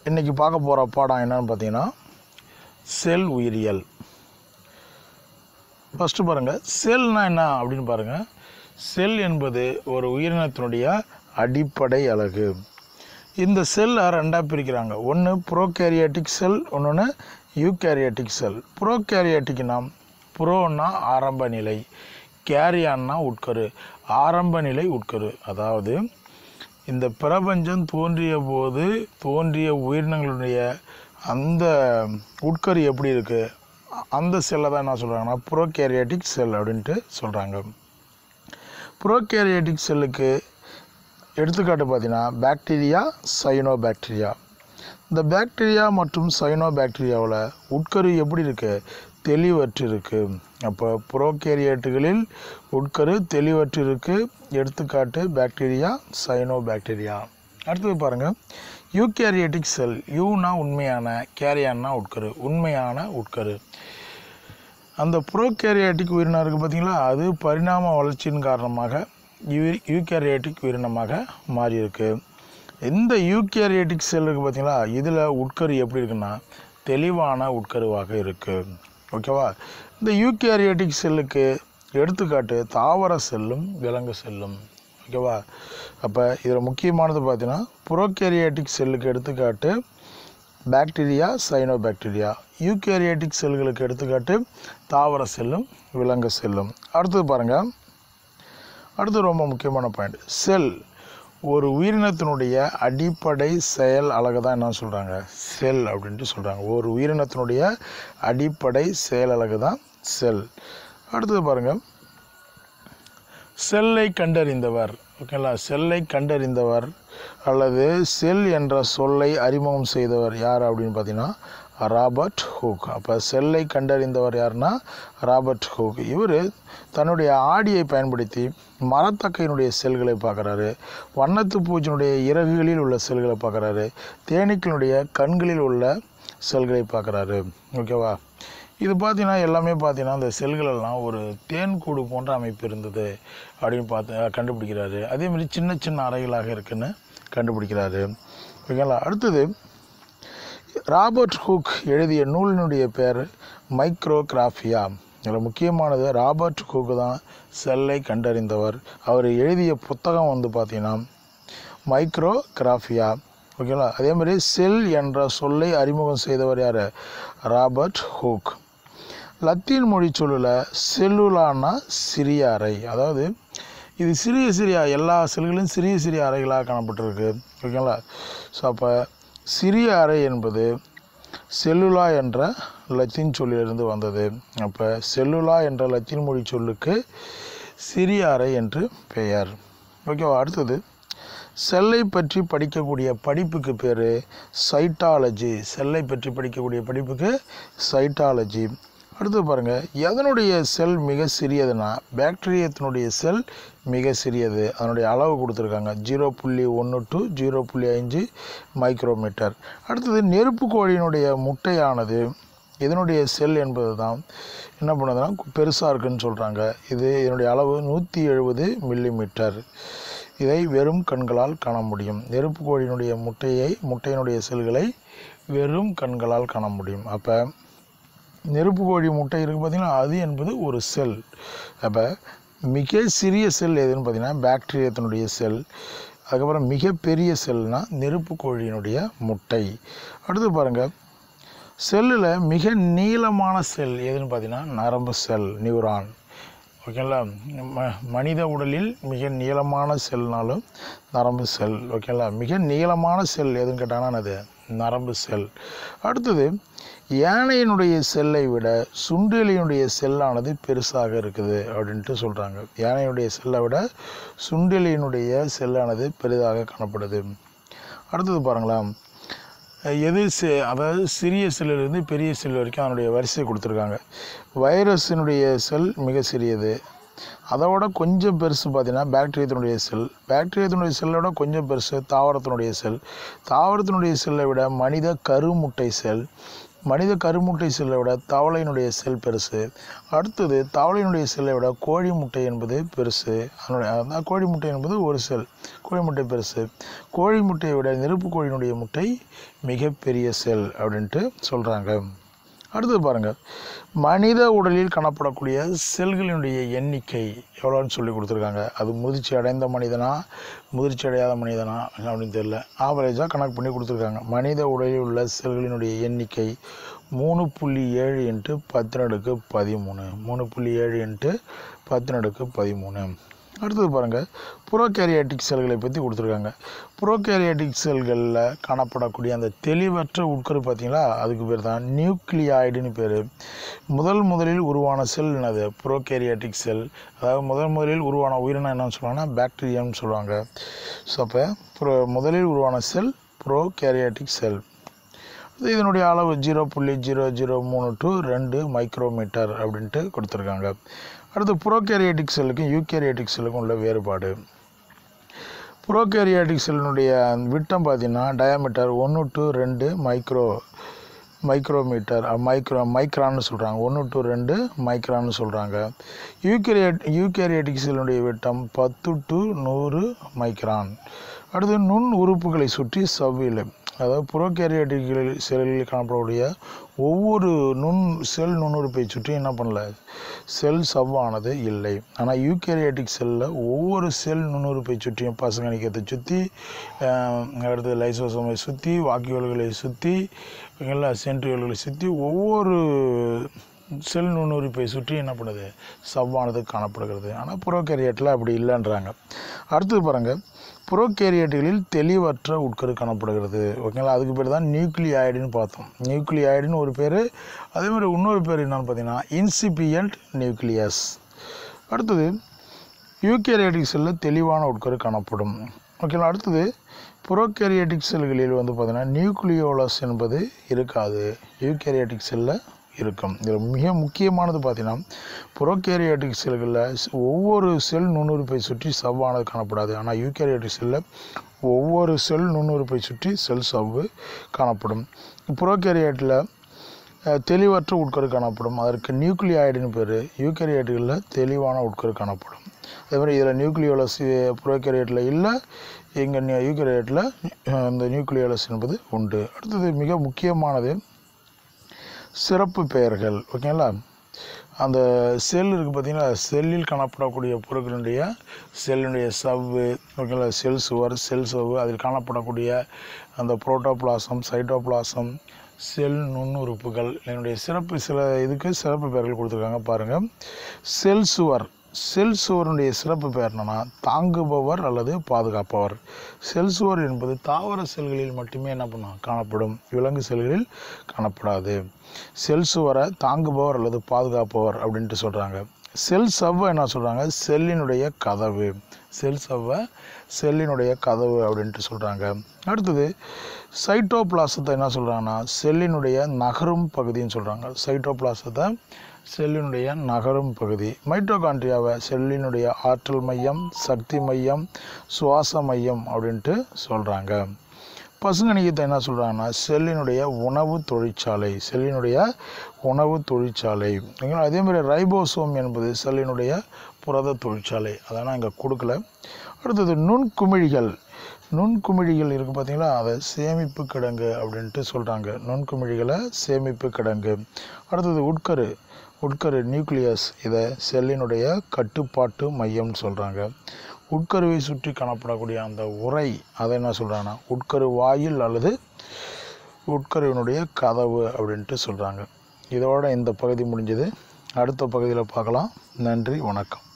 இன்றைக்கி பார்க்க போகிற பாடம் என்னன்னு பார்த்தீங்கன்னா செல் உயிரியல் ஃபஸ்ட்டு பாருங்கள் செல்னா என்ன அப்படின்னு பாருங்கள் செல் என்பது ஒரு உயிரினத்தினுடைய அடிப்படை அலகு இந்த செல்லை ரெண்டாக பிரிக்கிறாங்க ஒன்று ப்ரோகேரியாட்டிக் செல் இன்னொன்று யூகேரியாட்டிக் செல் ப்ரோகேரியாட்டிக்னா ப்ரோன்னா ஆரம்ப நிலை கேரியான்னா உட்கரு ஆரம்ப நிலை உட்கரு அதாவது இந்த பிரபஞ்சம் தோன்றிய போது தோன்றிய உயிரினங்களுடைய அந்த உட்கரு எப்படி இருக்குது அந்த செல்லை தான் என்ன சொல்கிறாங்கன்னா ப்ரோகேரியாட்டிக் செல் அப்படின்ட்டு சொல்கிறாங்க ப்ரோகேரியாட்டிக் செல்லுக்கு எடுத்துக்காட்டு பார்த்தீங்கன்னா பாக்டீரியா சைனோ பாக்டீரியா இந்த பாக்டீரியா மற்றும் சைனோ பாக்டீரியாவில் உட்கரு எப்படி இருக்குது தெளிவற்று இருக்குது அப்போ ப்ரோகேரியேட்டுகளில் உட்கரு தெளிவற்று இருக்குது எடுத்துக்காட்டு பாக்டீரியா சைனோ பாக்டீரியா அடுத்தது பாருங்கள் யூகேரியாட்டிக் செல் யூனா உண்மையான கேரியான்னா உட்கரு உண்மையான உட்கரு அந்த ப்ரோகேரியாட்டிக் உயிரினம் இருக்குது பார்த்தீங்களா அது பரிணாம வளர்ச்சியின் காரணமாக யூ யூகேரியாட்டிக் உயிரினமாக மாறியிருக்கு இந்த யூகேரியாட்டிக் செல் இருக்குது பார்த்தீங்களா இதில் உட்கரு எப்படி இருக்குன்னா தெளிவான உட்கருவாக இருக்குது ஓகேவா இந்த யூகேரியாட்டிக் செல்லுக்கு எடுத்துக்காட்டு தாவர செல்லும் விலங்கு செல்லும் ஓகேவா அப்போ இதில் முக்கியமானது பார்த்தீங்கன்னா புரோகேரியாட்டிக் செல்லுக்கு எடுத்துக்காட்டு பாக்டீரியா சைனோ பாக்டீரியா யூகேரியாட்டிக் செல்களுக்கு எடுத்துக்காட்டு தாவர செல்லும் விலங்கு செல்லும் அடுத்தது பாருங்கள் அடுத்து ரொம்ப முக்கியமான பாயிண்ட் செல் ஒரு உயிரினத்தினுடைய அடிப்படை செயல் அழகு தான் என்ன சொல்கிறாங்க செல் அப்படின்ட்டு சொல்கிறாங்க ஒரு உயிரினத்தினுடைய அடிப்படை செயல் அழகு தான் செல் அடுத்தது பாருங்கள் செல்லை கண்டறிந்தவர் ஓகேங்களா செல்லை கண்டறிந்தவர் அல்லது செல் என்ற சொல்லை அறிமுகம் செய்தவர் யார் அப்படின்னு பார்த்தீங்கன்னா ராபர்ட் ஹூக் அப்போ செல்லை கண்டறிந்தவர் யாருன்னா ராபர்ட் ஹூக் இவர் தன்னுடைய ஆடியை பயன்படுத்தி மரத்தக்கையினுடைய செல்களை பார்க்குறாரு வண்ணத்து பூச்சினுடைய இறகுகளில் உள்ள செல்களை பார்க்குறாரு தேனீக்களுடைய கண்களில் உள்ள செல்களை பார்க்குறாரு ஓகேவா இது பார்த்தீங்கன்னா எல்லாமே பார்த்தீங்கன்னா இந்த செல்கள் எல்லாம் ஒரு தேன் கூடு போன்ற அமைப்பு இருந்தது அப்படின்னு பார்த்து கண்டுபிடிக்கிறாரு அதேமாதிரி சின்ன சின்ன அறைகளாக இருக்குன்னு கண்டுபிடிக்கிறாரு ஓகேங்களா அடுத்தது ராபர்ட் ஹூக் எழுதிய நூலினுடைய பேர் மைக்ரோகிராஃபியா இதில் முக்கியமானது ராபர்ட் ஹூக் தான் செல்லை கண்டறிந்தவர் அவர் எழுதிய புத்தகம் வந்து பார்த்தீங்கன்னா மைக்ரோகிராஃபியா ஓகேங்களா அதே மாதிரி செல் என்ற சொல்லை அறிமுகம் செய்தவர் யார் ராபர்ட் ஹூக் லத்தீன் மொழி சொல்லில் செல்லுலான்னா சிறிய அறை அதாவது இது சிறிய சிறிய எல்லா செல்களும் சிறிய சிறிய அறைகளாக காணப்பட்டிருக்கு ஓகேங்களா ஸோ அப்போ சிறிய அறை என்பது செல்லுலா என்ற லத்தீன் சொல்லிலிருந்து வந்தது அப்போ செல்லுலா என்ற லத்தீன் மொழி சொல்லுக்கு சிறிய அறை என்று பெயர் ஓகேவா அடுத்தது செல்லை பற்றி படிக்கக்கூடிய படிப்புக்கு பேர் சைட்டாலஜி செல்லை பற்றி படிக்கக்கூடிய படிப்புக்கு சைட்டாலஜி அடுத்து பாருங்கள் எதனுடைய செல் மிக சிறியதுன்னா பாக்டீரியத்தினுடைய செல் மிக சிறியது அதனுடைய அளவு கொடுத்துருக்காங்க ஜீரோ புள்ளி ஒன்று டு ஜீரோ புள்ளி அஞ்சு மைக்ரோமீட்டர் அடுத்தது நெருப்பு கோழியினுடைய முட்டையானது இதனுடைய செல் என்பது தான் என்ன பண்ணுதுன்னா பெருசாக இருக்குன்னு சொல்கிறாங்க இது இதனுடைய அளவு நூற்றி எழுபது மில்லிமீட்டர் இதை வெறும் கண்களால் காண முடியும் நெருப்பு கோழியினுடைய முட்டையை முட்டையினுடைய செல்களை வெறும் கண்களால் காண முடியும் அப்போ நெருப்பு கோழி முட்டை இருக்குது பார்த்திங்கன்னா அது என்பது ஒரு செல் அப்போ மிக சிறிய செல் எதுன்னு பார்த்திங்கன்னா பாக்டீரியத்தினுடைய செல் அதுக்கப்புறம் மிகப்பெரிய செல்னால் நெருப்பு கோழியினுடைய முட்டை அடுத்து பாருங்கள் செல்லில் மிக நீளமான செல் எதுன்னு பார்த்தீங்கன்னா நரம்பு செல் நியூரான் ஓகேங்களா ம மனித உடலில் மிக நீளமான செல்னாலும் நரம்பு செல் ஓகேங்களா மிக நீளமான செல் எதுன்னு கேட்டாங்கன்னா அது நரம்பு செல் அடுத்தது யானையினுடைய செல்லை விட சுண்டெலியினுடைய செல்லானது பெருசாக இருக்குது அப்படின்ட்டு சொல்கிறாங்க யானையினுடைய செல்லை விட சுண்டெலியினுடைய செல்லானது பெரிதாக காணப்படுது அடுத்தது பாருங்களேன் எது செ அதாவது சிறிய செல்லிலிருந்து பெரிய செல் வரைக்கும் அதனுடைய வரிசை கொடுத்துருக்காங்க வைரஸினுடைய செல் மிக சிறியது அதோட கொஞ்சம் பெருசு பார்த்தீங்கன்னா பாக்டீரியத்தினுடைய செல் பாக்டீரியத்தினுடைய செல்லோட கொஞ்சம் பெருசு தாவரத்தினுடைய செல் தாவரத்தினுடைய செல்லை விட மனித கருமுட்டை செல் மனித கருமுட்டை செல்லை விட தவளையினுடைய செல் பெருசு அடுத்தது தவளையினுடைய செல்லை விட கோழி முட்டை என்பது பெருசு அதனுடைய அதான் கோழி முட்டை என்பது ஒரு செல் கோழி முட்டை பெருசு கோழி முட்டையை விட நெருப்பு கோழியினுடைய முட்டை மிகப்பெரிய செல் அப்படின்ட்டு சொல்கிறாங்க அடுத்தது பாருங்கள் மனித உடலில் காணப்படக்கூடிய செல்களினுடைய எண்ணிக்கை எவ்வளோன்னு சொல்லி கொடுத்துருக்காங்க அது முதிர்ச்சி அடைந்த மனிதனா முதிர்ச்சி அடையாத மனிதனா அப்படின்னு தெரியல ஆவரேஜாக கணக்கு பண்ணி கொடுத்துருக்காங்க மனித உடலில் உள்ள செல்களினுடைய எண்ணிக்கை மூணு புள்ளி ஏழு இன்ட்டு பத்தினடுக்கு பதிமூணு மூணு புள்ளி ஏழு இன்ட்டு பத்தினடுக்கு பதிமூணு அடுத்தது பாருங்கள் புரோகேரியாட்டிக் செல்களை பற்றி கொடுத்துருக்காங்க புரோகேரியாட்டிக் செல்களில் காணப்படக்கூடிய அந்த தெளிவற்ற உட்கரு பார்த்தீங்களா அதுக்கு பேர் தான் நியூக்ளியாய்டுன்னு பேர் முதல் முதலில் உருவான செல் என்னது புரோகேரியாட்டிக் செல் அதாவது முதல் முதலில் உருவான உயிரினம் என்னன்னு சொல்லுவாங்கன்னா பாக்டீரியான்னு சொல்லுவாங்க ஸோ அப்போ புரோ முதலில் உருவான செல் ப்ரோகேரியாட்டிக் செல் இது இதனுடைய அளவு ஜீரோ புள்ளி ஜீரோ ஜீரோ மூணு டு ரெண்டு மைக்ரோமீட்டர் அப்படின்ட்டு கொடுத்துருக்காங்க அடுத்து ப்ரோகேரியாட்டிக் செல்லுக்கும் யூகேரியாட்டிக் செல்லுக்கும் உள்ள வேறுபாடு ப்ரோகேரியாட்டிக் செல்லினுடைய விட்டம் பார்த்தீங்கன்னா டயாமீட்டர் ஒன்று டு ரெண்டு மைக்ரோ மைக்ரோமீட்டர் மைக்ரோ மைக்ரான்னு சொல்கிறாங்க ஒன்று டு ரெண்டு மைக்ரான்னு சொல்கிறாங்க யூகேரியட் யூகேரியாட்டிக் செல்லுடைய விட்டம் பத்து டு நூறு மைக்ரான் அடுத்து நுண் உறுப்புகளை சுற்றி சவ்வில் அதாவது புரோகேரியாட்டிக் செல்களில் காணப்படக்கூடிய ஒவ்வொரு நுண் செல் நுண்ணுறுப்பை சுற்றி என்ன பண்ணல செல் சவ்வானது இல்லை ஆனால் யூகேரியாட்டிக் செல்லில் ஒவ்வொரு செல் நுண்ணுறுப்பை சுற்றியும் பசங்கணிக்கத்தை சுற்றி அடுத்து லைசோசோமை சுற்றி வாக்கியல்களை சுற்றி எல்லா சென்ட்ரியோல்களை சுற்றி ஒவ்வொரு செல் நுண்ணுறுப்பை சுற்றி என்ன பண்ணுது சவ்வானது காணப்படுகிறது ஆனால் புரோகேரியட்டில் அப்படி இல்லைன்றாங்க அடுத்தது பாருங்கள் புரோகேரியட்டுகளில் தெளிவற்ற உட்கரு காணப்படுகிறது ஓகேங்களா அதுக்கு பேர் தான் நியூக்ளியாய்டுன்னு பார்த்தோம் நியூக்ளியாய்டுன்னு ஒரு பேர் அதே மாதிரி இன்னொரு பேர் என்னன்னு பார்த்தீங்கன்னா இன்சிபியன்ட் நியூக்ளியஸ் அடுத்தது யூகேரியாட்டிக் செல்லில் தெளிவான உட்கரு காணப்படும் ஓகேங்களா அடுத்தது புரோகேரியாட்டிக் செல்களில் வந்து பார்த்தீங்கன்னா நியூக்ளியோலஸ் என்பது இருக்காது யூகேரியாட்டிக் செல்லில் இருக்கும் இதில் மிக முக்கியமானது பார்த்தீங்கன்னா புரோகேரியாட்டிக் செல்களில் ஒவ்வொரு செல் நுண்ணுறுப்பை சுற்றி சவ்வானது காணப்படாது ஆனால் யூகேரியாட்டிக் செல்லில் ஒவ்வொரு செல் நுண்ணுறுப்பை சுற்றி செல் சவ்வு காணப்படும் புரோகேரியாட்டில் தெளிவற்ற உட்கரு காணப்படும் அதற்கு நியூக்ளியாய்டுன்னு பேர் யூகேரியாட்டுகளில் தெளிவான உட்கரு காணப்படும் அதே மாதிரி இதில் நியூக்ளியோலஸ் புரோகேரியட்டில் இல்லை எங்கள் யூகேரியட்டில் இந்த நியூக்ளியோலஸ் என்பது உண்டு அடுத்தது மிக முக்கியமானது சிறப்பு பெயர்கள் ஓகேங்களா அந்த செல் இருக்குது பார்த்தீங்களா செல்லில் காணப்படக்கூடிய பொருட்களுடைய செல்லினுடைய சவ்வு ஓகேங்களா செல் சுவர் செல் சவ்வு அதில் காணப்படக்கூடிய அந்த புரோட்டோபிளாசம் சைட்டோபிளாசம் செல் நுண்ணுறுப்புகள் என்னுடைய சிறப்பு சில இதுக்கு சிறப்பு பெயர்கள் கொடுத்துருக்காங்க பாருங்கள் செல் சுவர் செல் சுவருடைய சிறப்பு பெயர் என்னன்னா தாங்குபவர் அல்லது பாதுகாப்பவர் செல் சுவர் என்பது தாவர செல்களில் மட்டுமே என்ன பண்ணும் காணப்படும் விலங்கு செல்களில் காணப்படாது செல் சுவரை தாங்குபவர் அல்லது பாதுகாப்பவர் அப்படின்ட்டு சொல்கிறாங்க செல் சவ்வை என்ன சொல்கிறாங்க செல்லினுடைய கதவு செல் சவ்வை செல்லினுடைய கதவு அப்படின்ட்டு சொல்கிறாங்க அடுத்தது சைட்டோபிளாசத்தை என்ன சொல்கிறாங்கன்னா செல்லினுடைய நகரும் பகுதின்னு சொல்கிறாங்க சைட்டோபிளாசத்தை செல்லினுடைய நகரும் பகுதி மைட்டோகாண்ட்ரியாவை செல்லினுடைய ஆற்றல் மையம் சக்தி மையம் சுவாச மையம் அப்படின்ட்டு சொல்கிறாங்க பசுங்கணிகத்தை என்ன சொல்கிறாங்கன்னா செல்லினுடைய உணவு தொழிற்சாலை செல்லினுடைய உணவு தொழிற்சாலை ஓகேங்களா அதே மாதிரி ரைபோசோம் என்பது செல்லினுடைய புரத தொழிற்சாலை அதெல்லாம் இங்கே கொடுக்கல அடுத்தது நுண்குமிழிகள் நுண்குமிழிகள் இருக்குது பார்த்தீங்களா அதை சேமிப்பு கிடங்கு அப்படின்ட்டு சொல்கிறாங்க நுண்குமிழிகளை சேமிப்பு கிடங்கு அடுத்தது உட்கரு உட்கரு நியூக்ளியஸ் இதை செல்லினுடைய கட்டுப்பாட்டு மையம்னு சொல்கிறாங்க உட்கருவை சுற்றி காணப்படக்கூடிய அந்த உரை அதை என்ன சொல்கிறாங்கன்னா உட்கரு வாயில் அல்லது உட்கருவினுடைய கதவு அப்படின்ட்டு சொல்கிறாங்க இதோட இந்த பகுதி முடிஞ்சது அடுத்த பகுதியில் பார்க்கலாம் நன்றி வணக்கம்